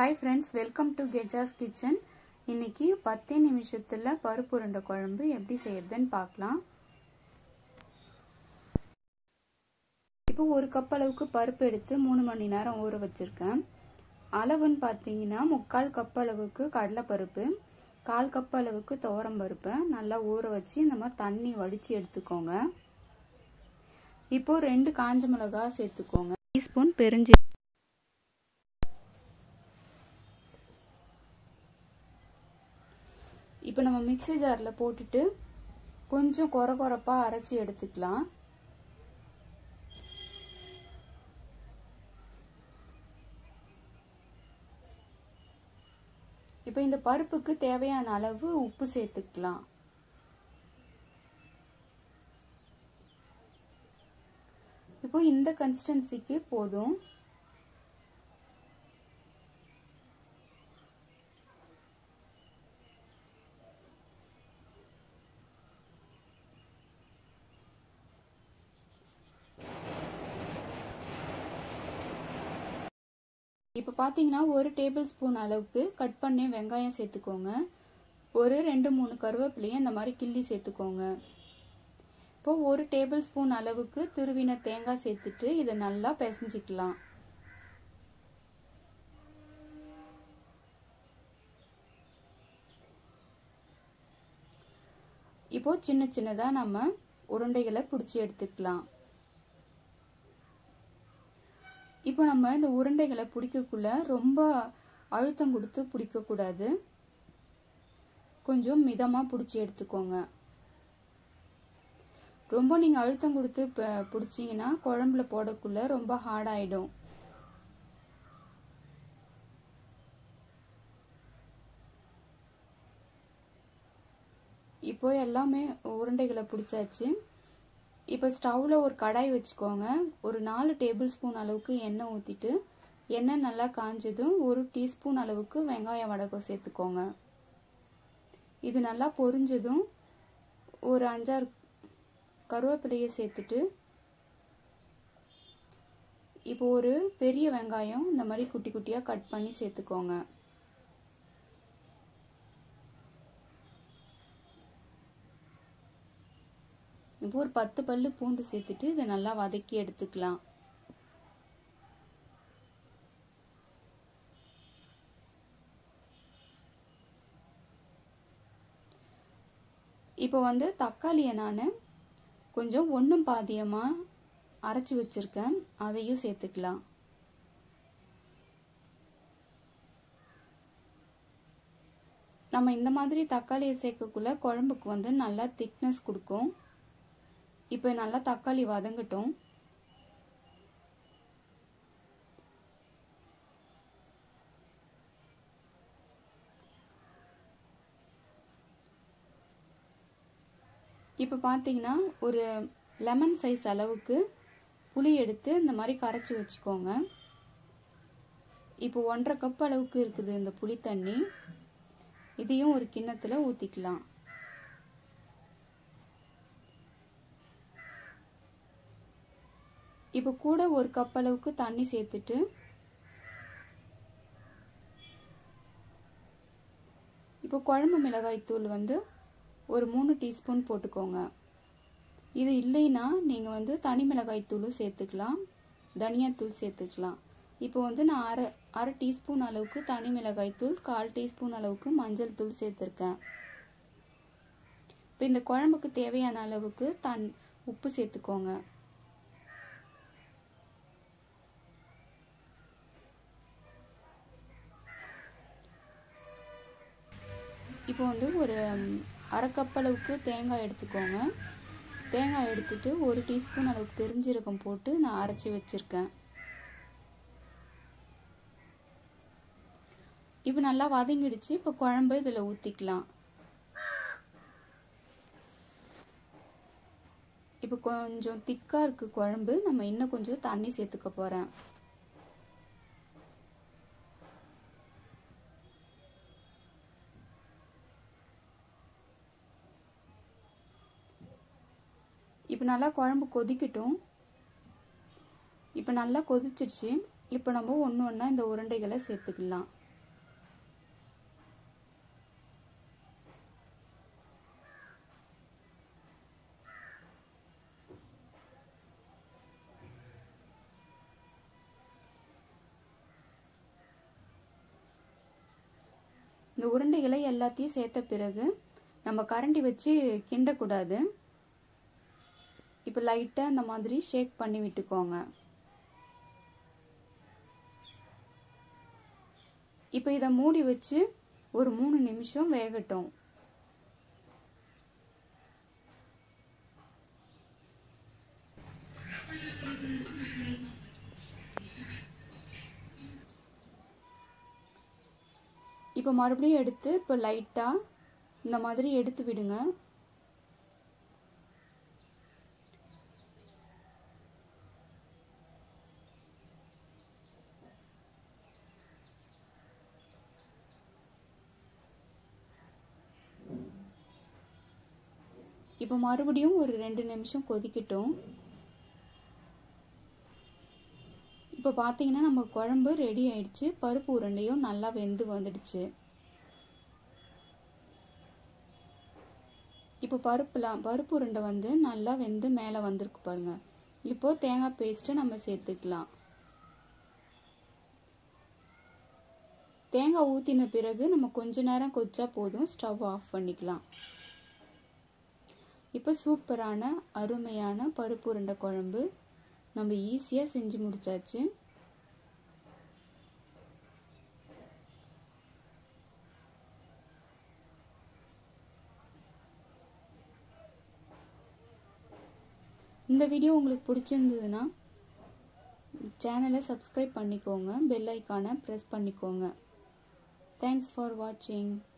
hi friends welcome to Gejas kitchen இன்னைக்கு பத்தே நிமிஷத்தில் பருப்பு உருண்டை குழம்பு எப்படி செய்யறதுன்னு பார்க்கலாம் இப்போ ஒரு கப் அளவுக்கு பருப்பு எடுத்து மூணு மணி நேரம் ஊற வச்சுருக்கேன் அளவுன்னு பார்த்தீங்கன்னா முக்கால் கப் அளவுக்கு கடலைப்பருப்பு கால் கப் அளவுக்கு துவரம் பருப்பை நல்லா ஊற வச்சு இந்த மாதிரி தண்ணி வடித்து எடுத்துக்கோங்க இப்போ ரெண்டு காஞ்ச மிளகா சேர்த்துக்கோங்க டீஸ்பூன் பெருஞ்சி இப்போ நம்ம மிக்சி ஜாரில் போட்டுட்டு கொஞ்சம் குறை குறைப்பாக அரைச்சி எடுத்துக்கலாம் இப்போ இந்த பருப்புக்கு தேவையான அளவு உப்பு சேர்த்துக்கலாம் இப்போ இந்த கன்சிஸ்டன்சிக்கு போதும் இப்போ பார்த்தீங்கன்னா ஒரு டேபிள் ஸ்பூன் அளவுக்கு கட் பண்ணி வெங்காயம் சேர்த்துக்கோங்க ஒரு ரெண்டு மூணு கருவேப்பிலையும் இந்த மாதிரி கிள்ளி சேர்த்துக்கோங்க இப்போ ஒரு டேபிள் ஸ்பூன் அளவுக்கு துருவின தேங்காய் சேர்த்துட்டு இதை நல்லா பிசைஞ்சிக்கலாம் இப்போ சின்ன சின்னதாக நம்ம உருண்டைகளை பிடிச்சி எடுத்துக்கலாம் இப்போ நம்ம இந்த உருண்டைகளை பிடிக்கக்குள்ள ரொம்ப அழுத்தம் கொடுத்து பிடிக்கக்கூடாது கொஞ்சம் மிதமாக பிடிச்சி எடுத்துக்கோங்க ரொம்ப நீங்கள் அழுத்தம் கொடுத்து பிடிச்சிங்கன்னா குழம்புல போடக்குள்ள ரொம்ப ஹார்டாயிடும் இப்போ எல்லாமே உருண்டைகளை பிடிச்சாச்சு இப்போ ஸ்டவ்வில் ஒரு கடாய் வச்சுக்கோங்க ஒரு நாலு டேபிள் ஸ்பூன் அளவுக்கு எண்ணெய் ஊற்றிட்டு எண்ணெய் நல்லா காஞ்சதும் ஒரு டீஸ்பூன் அளவுக்கு வெங்காயம் வடகம் சேர்த்துக்கோங்க இது நல்லா பொரிஞ்சதும் ஒரு அஞ்சாறு கருவேப்பிலையை சேர்த்துட்டு இப்போ ஒரு பெரிய வெங்காயம் இந்த மாதிரி குட்டி குட்டியாக கட் பண்ணி சேர்த்துக்கோங்க இப்போ ஒரு பத்து பல்லு பூண்டு சேர்த்துட்டு இதை நல்லா வதக்கி எடுத்துக்கலாம் இப்போ வந்து தக்காளியை நான் கொஞ்சம் ஒன்றும் பாதியமாக அரைச்சி வச்சுருக்கேன் அதையும் சேர்த்துக்கலாம் நம்ம இந்த மாதிரி தக்காளியை சேர்க்கக்குள்ள குழம்புக்கு வந்து நல்லா திக்னஸ் கொடுக்கும் இப்போ நல்லா தக்காளி வதங்கட்டும் இப்போ பார்த்தீங்கன்னா ஒரு லெமன் சைஸ் அளவுக்கு புளி எடுத்து இந்த மாதிரி கரைச்சி வச்சுக்கோங்க இப்போ ஒன்றரை கப் அளவுக்கு இருக்குது இந்த புளி தண்ணி இதையும் ஒரு கிண்ணத்தில் ஊற்றிக்கலாம் இப்போ கூட ஒரு கப் அளவுக்கு தண்ணி சேர்த்துட்டு இப்போ குழம்பு மிளகாய் தூள் வந்து ஒரு மூணு டீஸ்பூன் போட்டுக்கோங்க இது இல்லைன்னா நீங்கள் வந்து தனி மிளகாய் தூளும் சேர்த்துக்கலாம் தனியாத்தூள் சேர்த்துக்கலாம் இப்போ வந்து நான் அரை அரை டீஸ்பூன் அளவுக்கு தனி மிளகாய் தூள் கால் டீஸ்பூன் அளவுக்கு மஞ்சள் தூள் சேர்த்துருக்கேன் இப்போ இந்த குழம்புக்கு தேவையான அளவுக்கு தன் உப்பு சேர்த்துக்கோங்க இப்போ வந்து ஒரு அரை கப் அளவுக்கு தேங்காய் எடுத்துக்கோங்க தேங்காய் எடுத்துட்டு ஒரு டீஸ்பூன் அளவுக்கு பெருஞ்சீரகம் போட்டு நான் அரைச்சி வச்சுருக்கேன் இப்போ நல்லா வதங்கிடுச்சு இப்போ குழம்பு இதில் ஊற்றிக்கலாம் இப்போ கொஞ்சம் திக்காக இருக்குது குழம்பு நம்ம இன்னும் கொஞ்சம் தண்ணி சேர்த்துக்க போகிறேன் இப்போ நல்லா குழம்பு கொதிக்கட்டும் இப்போ நல்லா கொதிச்சிடுச்சு இப்போ நம்ம ஒன்று ஒன்றா இந்த உருண்டைகளை சேர்த்துக்கலாம் உருண்டைகளை எல்லாத்தையும் சேர்த்த பிறகு நம்ம கரண்டி வச்சு கிண்டக்கூடாது இப்போ லைட்டாக இந்த மாதிரி ஷேக் பண்ணி விட்டுக்கோங்க இப்போ இதை மூடி வச்சு ஒரு மூணு நிமிஷம் வேகட்டும் இப்போ மறுபடியும் எடுத்து இப்போ லைட்டாக இந்த மாதிரி எடுத்து விடுங்க இப்போ மறுபடியும் ஒரு ரெண்டு நிமிஷம் கொதிக்கட்டும் இப்போ பார்த்தீங்கன்னா நம்ம குழம்பு ரெடி ஆயிடுச்சு பருப்பு உருண்டையும் நல்லா வெந்து வந்துடுச்சு இப்போ பருப்புலாம் பருப்பு உருண்டை வந்து நல்லா வெந்து மேலே வந்திருக்கு பாருங்க இப்போ தேங்காய் பேஸ்ட்டு நம்ம சேர்த்துக்கலாம் தேங்காய் ஊற்றின பிறகு நம்ம கொஞ்ச நேரம் கொச்சா போதும் ஸ்டவ் ஆஃப் பண்ணிக்கலாம் இப்போ சூப்பரான அருமையான பருப்பு உருண்டை குழம்பு நம்ம ஈஸியாக செஞ்சு முடிச்சாச்சு இந்த வீடியோ உங்களுக்கு பிடிச்சிருந்ததுன்னா சேனலை சப்ஸ்கிரைப் பண்ணிக்கோங்க பெல் ஐக்கானை ப்ரெஸ் பண்ணிக்கோங்க தேங்க்ஸ் ஃபார் வாட்சிங்